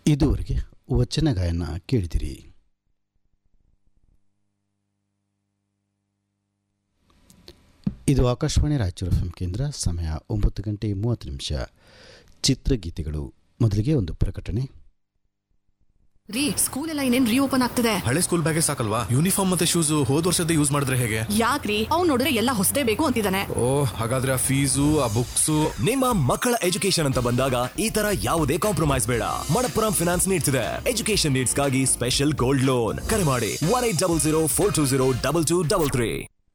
ಇದುವರೆಗೆ ವಚನ ಗಾಯನ ಕೇಳಿದಿರಿ ಇದು ಆಕಾಶವಾಣಿ ರಾಯಚೂರು ಎಫ್ ಕೇಂದ್ರ ಸಮಯ ಒಂಬತ್ತು ಗಂಟೆ ಮೂವತ್ತು ನಿಮಿಷ ಚಿತ್ರಗೀತೆಗಳು ಮೊದಲಿಗೆ ಒಂದು ಪ್ರಕಟಣೆ ರೀ ಸ್ಕೂಲ್ ಎಲ್ಲ ಇನ್ನೇನ್ ರೀಓಪನ್ ಆಗ್ತಿದೆ ಹಳೆ ಸ್ಕೂಲ್ ಬ್ಯಾಗೇ ಸಾಕಲ್ವಾ ಯೂನಿಫಾರ್ಮ್ ಮತ್ತೆ ಶೂಸ್ ಹೋದ್ ವರ್ಷದ ಯೂಸ್ ಮಾಡಿದ್ರೆ ಹೇಗೆ ಯಾಕ್ರಿ ಅವ್ನ್ ನೋಡಿದ್ರೆ ಎಲ್ಲ ಹೊಸದೇ ಬೇಕು ಅಂತಿದ್ದಾನೆ ಓ ಹಾಗಾದ್ರೆ ಆ ಫೀಸು ಆ ಬುಕ್ಸು ನಿಮ್ಮ ಮಕ್ಕಳ ಎಜುಕೇಶನ್ ಅಂತ ಬಂದಾಗ ಈ ತರ ಯಾವುದೇ ಕಾಂಪ್ರಮೈಸ್ ಬೇಡ ಮಣಪ್ಪುರಂ ಫಿನಾನ್ಸ್ ನೀಡ್ಸ್ ಇದೆ ಎಜುಕೇಶನ್ ನೀಡ್ಸ್ ಗಾಗಿ ಸ್ಪೆಷಲ್ ಗೋಲ್ಡ್ ಲೋನ್ ಕರೆ ಮಾಡಿ one eight double zero four two zero double two double three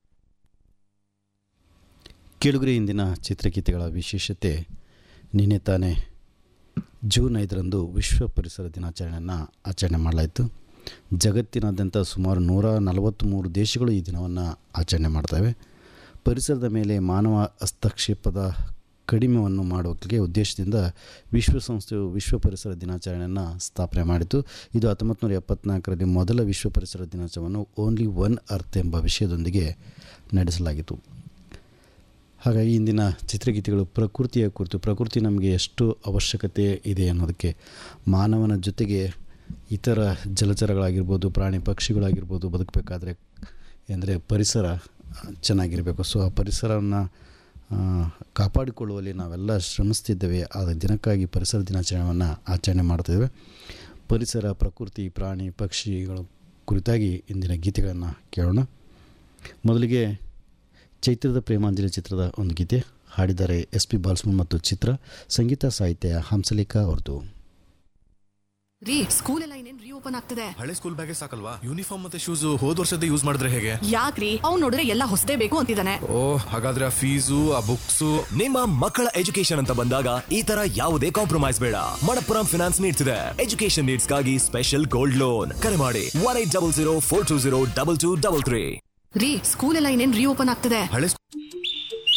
ಕೇಳುಗರಿ ಇಂದಿನ ಚಿತ್ರಗೀತೆಗಳ ವಿಶೇಷತೆ ನಿನ್ನೆ ತಾನೇ ಜೂನ್ ಐದರಂದು ವಿಶ್ವ ಪರಿಸರ ದಿನಾಚರಣೆಯನ್ನು ಆಚರಣೆ ಮಾಡಲಾಯಿತು ಜಗತ್ತಿನಾದ್ಯಂತ ಸುಮಾರು ನೂರ ನಲವತ್ತ್ಮೂರು ದೇಶಗಳು ಈ ದಿನವನ್ನು ಆಚರಣೆ ಮಾಡ್ತವೆ ಪರಿಸರದ ಮೇಲೆ ಮಾನವ ಹಸ್ತಕ್ಷೇಪದ ಕಡಿಮೆಯನ್ನು ಮಾಡುವಕ್ಕೆ ಉದ್ದೇಶದಿಂದ ವಿಶ್ವಸಂಸ್ಥೆಯು ವಿಶ್ವ ಪರಿಸರ ದಿನಾಚರಣೆಯನ್ನು ಸ್ಥಾಪನೆ ಮಾಡಿತು ಇದು ಹತ್ತೊಂಬತ್ತು ನೂರ ಎಪ್ಪತ್ನಾಲ್ಕರಲ್ಲಿ ಮೊದಲ ವಿಶ್ವ ಪರಿಸರ ದಿನಾಚರಣೆಯನ್ನು ಓನ್ಲಿ ಒನ್ ಅರ್ತ್ ಎಂಬ ವಿಷಯದೊಂದಿಗೆ ನಡೆಸಲಾಗಿತ್ತು ಹಾಗಾಗಿ ಇಂದಿನ ಚಿತ್ರಗೀತೆಗಳು ಪ್ರಕೃತಿಯ ಕುರಿತು ಪ್ರಕೃತಿ ನಮಗೆ ಎಷ್ಟು ಅವಶ್ಯಕತೆ ಇದೆ ಅನ್ನೋದಕ್ಕೆ ಮಾನವನ ಜೊತೆಗೆ ಇತರ ಜಲಚರಗಳಾಗಿರ್ಬೋದು ಪ್ರಾಣಿ ಪಕ್ಷಿಗಳಾಗಿರ್ಬೋದು ಬದುಕಬೇಕಾದ್ರೆ ಅಂದರೆ ಪರಿಸರ ಚೆನ್ನಾಗಿರಬೇಕು ಸೊ ಆ ಪರಿಸರವನ್ನು ಕಾಪಾಡಿಕೊಳ್ಳುವಲ್ಲಿ ನಾವೆಲ್ಲ ಶ್ರಮಿಸ್ತಿದ್ದೇವೆ ಆ ದಿನಕ್ಕಾಗಿ ಪರಿಸರ ದಿನಾಚರಣೆಯನ್ನು ಆಚರಣೆ ಮಾಡ್ತಿದ್ದೇವೆ ಪರಿಸರ ಪ್ರಕೃತಿ ಪ್ರಾಣಿ ಪಕ್ಷಿಗಳ ಕುರಿತಾಗಿ ಇಂದಿನ ಗೀತೆಗಳನ್ನು ಕೇಳೋಣ ಮೊದಲಿಗೆ ಚೈತ್ರದ ಪ್ರೇಮಾಂಜಲಿ ಚಿತ್ರದ ಒಂದು ಗೀತೆ ಹಾಡಿದ್ದಾರೆ ಎಸ್ ಪಿ ಬಾಲಸುಮನ್ ಮತ್ತು ಚಿತ್ರ ಸಂಗೀತ ಸಾಹಿತ್ಯ ಹಂಸಲೇಖ ಅವ್ರದ್ದು ರೀ ಸ್ಕೂಲ್ ಎಲ್ಲ ಇನ್ನೇನ್ ರೀಓಪನ್ ಆಗ್ತಿದೆ ಹಳೆ ಸ್ಕೂಲ್ ಬ್ಯಾಗೇ ಸಾಕಲ್ವಾ ಯೂನಿಫಾರ್ಮ್ ಮತ್ತೆ ಶೂಸ್ ಹೋದ್ ವರ್ಷದ ಯೂಸ್ ಮಾಡಿದ್ರೆ ಹೇಗೆ ಯಾಕ್ರಿ ಅವ್ನ್ ನೋಡಿದ್ರೆ ಎಲ್ಲ ಹೊಸದೇ ಬೇಕು ಅಂತಿದ್ದಾನೆ ಓ ಹಾಗಾದ್ರೆ ಆ ಫೀಸು ಆ ಬುಕ್ಸು ನಿಮ್ಮ ಮಕ್ಕಳ ಎಜುಕೇಶನ್ ಅಂತ ಬಂದಾಗ ಈ ತರ ಯಾವುದೇ ಕಾಂಪ್ರಮೈಸ್ ಬೇಡ ಮಣಪ್ಪುರಂ ಫಿನಾನ್ಸ್ ನೀಡ್ಸ್ ಇದೆ ಎಜುಕೇಶನ್ ನೀಡ್ಸ್ ಗಾಗಿ ಸ್ಪೆಷಲ್ ಗೋಲ್ಡ್ ಲೋನ್ ಕರೆ ಮಾಡಿ one eight double zero four two zero double two double three ರೀ ಸ್ಕೂಲ್ ಎಲ್ಲ ಇನ್ನೇನ್ ರೀಓಪನ್ ಆಗ್ತಿದೆ ಹಳೆ